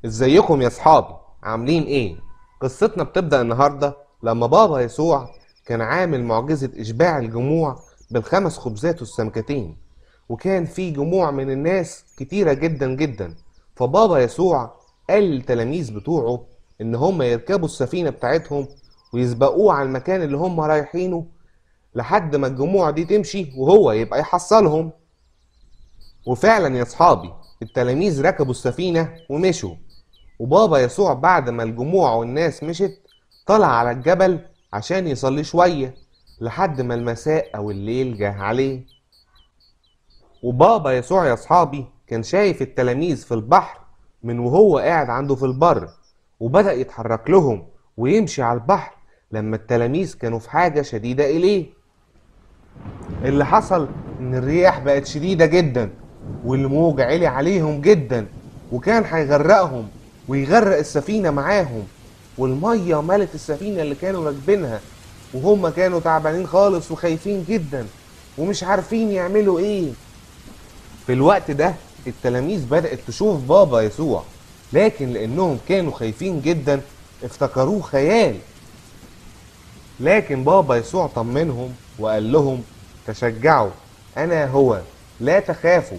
ازيكم يا صحابي عاملين ايه قصتنا بتبدأ النهاردة لما بابا يسوع كان عامل معجزة إشباع الجموع بالخمس خبزات والسمكتين وكان في جموع من الناس كتيرة جدا جدا فبابا يسوع قال للتلاميذ بتوعه إن هم يركبوا السفينة بتاعتهم ويسبقوه على المكان اللي هم رايحينه لحد ما الجموع دي تمشي وهو يبقى يحصلهم وفعلا يا صحابي التلاميذ ركبوا السفينة ومشوا وبابا يسوع بعد ما الجموع والناس مشت طلع على الجبل عشان يصلي شوية لحد ما المساء أو الليل جه عليه وبابا يسوع يا صحابي كان شايف التلاميذ في البحر من وهو قاعد عنده في البر وبدأ يتحرك لهم ويمشي على البحر لما التلاميذ كانوا في حاجة شديدة إليه اللي حصل إن الرياح بقت شديدة جدا والموج عالي عليهم جدا وكان هيغرقهم ويغرق السفينة معاهم والمية ملت السفينة اللي كانوا راكبينها وهم كانوا تعبانين خالص وخايفين جدا ومش عارفين يعملوا ايه في الوقت ده التلاميذ بدأت تشوف بابا يسوع لكن لأنهم كانوا خايفين جدا افتكروه خيال لكن بابا يسوع طمنهم وقال لهم تشجعوا أنا هو لا تخافوا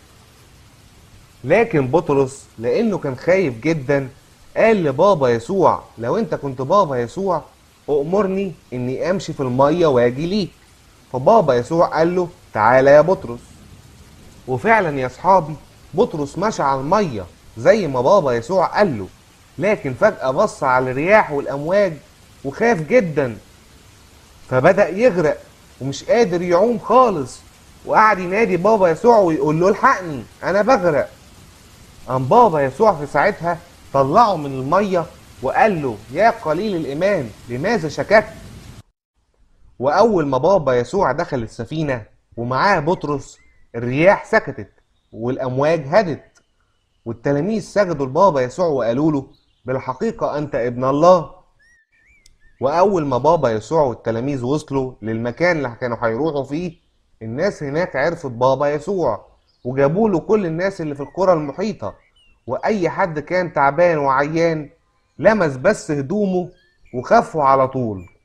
لكن بطرس لأنه كان خايف جدا قال لبابا يسوع لو انت كنت بابا يسوع أؤمرني اني امشي في المية واجي ليك فبابا يسوع قال له تعالى يا بطرس وفعلا يا صحابي بطرس مشى على المية زي ما بابا يسوع قال له لكن فجأة بص على الرياح والأمواج وخاف جدا فبدأ يغرق ومش قادر يعوم خالص وقعد ينادي بابا يسوع ويقول له الحقني أنا بغرق قام بابا يسوع في ساعتها طلعه من المية وقال له يا قليل الإيمان لماذا شككت وأول ما بابا يسوع دخل السفينة ومعاه بطرس الرياح سكتت والأمواج هدت والتلاميذ سجدوا لبابا يسوع وقالوا له بالحقيقة أنت ابن الله وأول ما بابا يسوع والتلاميذ وصلوا للمكان اللي كانوا هيروحوا فيه الناس هناك عرفت بابا يسوع وجابوا له كل الناس اللي في القرى المحيطة وأي حد كان تعبان وعيان لمس بس هدومه وخفوا على طول